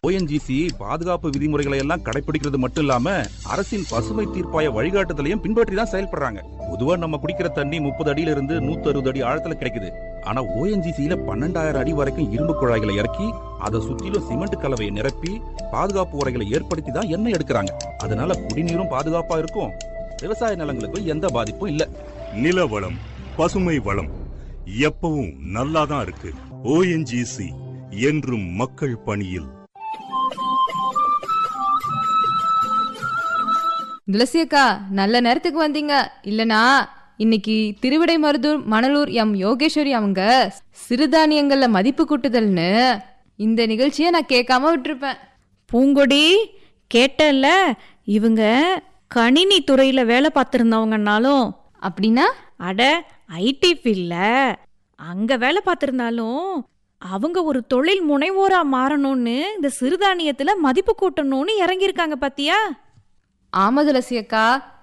ONGC பாதுகாப்பு விதிமுறைகளை எல்லாம் கடைபிடிக்கிறது மட்டும் இல்லாம அரசின் பசுமை தீர்ப்பாய வழிகாட்டுதலையும் பின்பற்றி தான் செயல்படுறாங்க பொதுவா நம்ம குடிக்கிற தண்ணி முப்பது அடியில இருந்து நூத்தி அறுபது அடி ஆழத்துல கிடைக்குது ஆனா ஓஎன்ஜிசியில பன்னெண்டாயிரம் அடி வரைக்கும் இரும்பு குழாய்களை இறக்கி அதை சுத்திலும் சிமெண்ட் கலவையை நிரப்பி பாதுகாப்பு உரைகளை ஏற்படுத்தி தான் எண்ணெய் எடுக்கிறாங்க அதனால குடிநீரும் பாதுகாப்பா இருக்கும் விவசாய நிலங்களுக்கு எந்த பாதிப்பும் இல்ல நில வளம் பசுமை வளம் எப்பவும் நல்லாதான் இருக்கு ஓஎன்ஜிசி என்றும் மக்கள் பணியில் துளசி அக்கா நல்ல நேரத்துக்கு வந்தீங்க இல்லனா இன்னைக்கு திருவிடை மருதூர் மணலூர் எம் யோகேஸ்வரி அவங்க சிறுதானியங்கள்ல மதிப்பு கூட்டுதல்னு இந்த நிகழ்ச்சியை நான் கேட்காம விட்டுருப்பேன் பூங்கொடி கேட்டல்ல இவங்க கணினி துறையில வேலை பார்த்துருந்தவங்கனாலும் அப்படின்னா அட ஐடி ஃபீல்ட்ல அங்க வேலை பார்த்துருந்தாலும் அவங்க ஒரு தொழில் முனைவோரா மாறணும்னு இந்த சிறுதானியத்துல மதிப்பு கூட்டணும்னு இறங்கியிருக்காங்க பாத்தியா ஆமா துளசி அக்கா